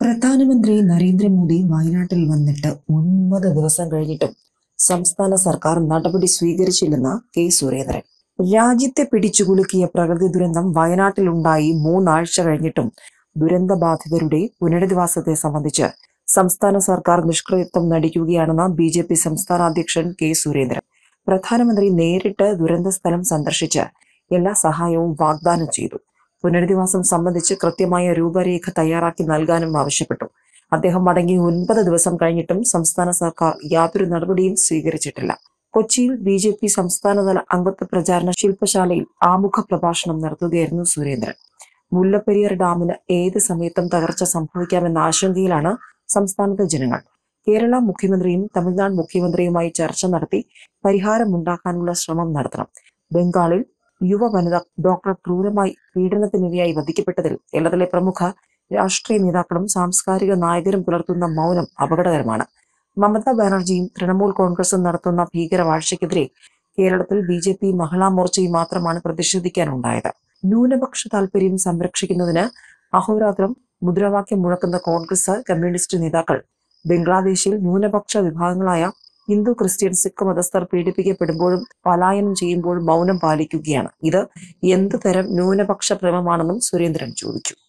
പ്രധാനമന്ത്രി നരേന്ദ്രമോദി വയനാട്ടിൽ വന്നിട്ട് ഒൻപത് ദിവസം കഴിഞ്ഞിട്ടും സംസ്ഥാന സർക്കാർ നടപടി സ്വീകരിച്ചില്ലെന്ന് കെ സുരേന്ദ്രൻ രാജ്യത്തെ പിടിച്ചുകുലുക്കിയ പ്രകൃതി ദുരന്തം വയനാട്ടിലുണ്ടായി മൂന്നാഴ്ച കഴിഞ്ഞിട്ടും ദുരന്തബാധിതരുടെ പുനരധിവാസത്തെ സംബന്ധിച്ച് സംസ്ഥാന സർക്കാർ നിഷ്ക്രിയത്വം നടിക്കുകയാണെന്ന് ബി ജെ പി സംസ്ഥാന അധ്യക്ഷൻ കെ സുരേന്ദ്രൻ പ്രധാനമന്ത്രി നേരിട്ട് ദുരന്ത സ്ഥലം സന്ദർശിച്ച് എല്ലാ സഹായവും വാഗ്ദാനം ചെയ്തു പുനരധിവാസം സംബന്ധിച്ച് കൃത്യമായ രൂപരേഖ തയ്യാറാക്കി നൽകാനും ആവശ്യപ്പെട്ടു അദ്ദേഹം മടങ്ങി ഒൻപത് ദിവസം കഴിഞ്ഞിട്ടും സംസ്ഥാന സർക്കാർ യാതൊരു നടപടിയും സ്വീകരിച്ചിട്ടില്ല കൊച്ചിയിൽ ബി ജെ പി സംസ്ഥാനതല അംഗത്വ പ്രചാരണ ശില്പശാലയിൽ ആമുഖ പ്രഭാഷണം നടത്തുകയായിരുന്നു സുരേന്ദ്രൻ മുല്ലപ്പെരിയാർ ഡാമിന് ഏത് സമയത്തും തകർച്ച സംഭവിക്കാമെന്ന ആശങ്കയിലാണ് സംസ്ഥാനത്തെ ജനങ്ങൾ കേരള മുഖ്യമന്ത്രിയും തമിഴ്നാട് മുഖ്യമന്ത്രിയുമായി ചർച്ച നടത്തി പരിഹാരമുണ്ടാക്കാനുള്ള ശ്രമം നടത്തണം ബംഗാളിൽ യുവ വനിത ഡോക്ടർ ക്രൂരമായി പീഡനത്തിനിരയായി വധിക്കപ്പെട്ടതിൽ കേരളത്തിലെ പ്രമുഖ രാഷ്ട്രീയ നേതാക്കളും സാംസ്കാരിക നായകരും പുലർത്തുന്ന മൗനം അപകടകരമാണ് മമതാ ബാനർജിയും തൃണമൂൽ കോൺഗ്രസും നടത്തുന്ന ഭീകരവാഴ്ചയ്ക്കെതിരെ കേരളത്തിൽ ബി ജെ പി മഹിളാ മോർച്ചയും മാത്രമാണ് പ്രതിഷേധിക്കാനുണ്ടായത് ന്യൂനപക്ഷ താൽപര്യം സംരക്ഷിക്കുന്നതിന് അഹോരാത്രം മുദ്രാവാക്യം മുഴക്കുന്ന കോൺഗ്രസ് കമ്മ്യൂണിസ്റ്റ് നേതാക്കൾ ബംഗ്ലാദേശിൽ ന്യൂനപക്ഷ വിഭാഗങ്ങളായ ഹിന്ദു ക്രിസ്ത്യൻ സിഖ് മതസ്ഥർ പീഡിപ്പിക്കപ്പെടുമ്പോഴും പലായനം ചെയ്യുമ്പോഴും മൗനം പാലിക്കുകയാണ് ഇത് എന്ത് തരം ന്യൂനപക്ഷ പ്രേമമാണെന്നും സുരേന്ദ്രൻ ചോദിച്ചു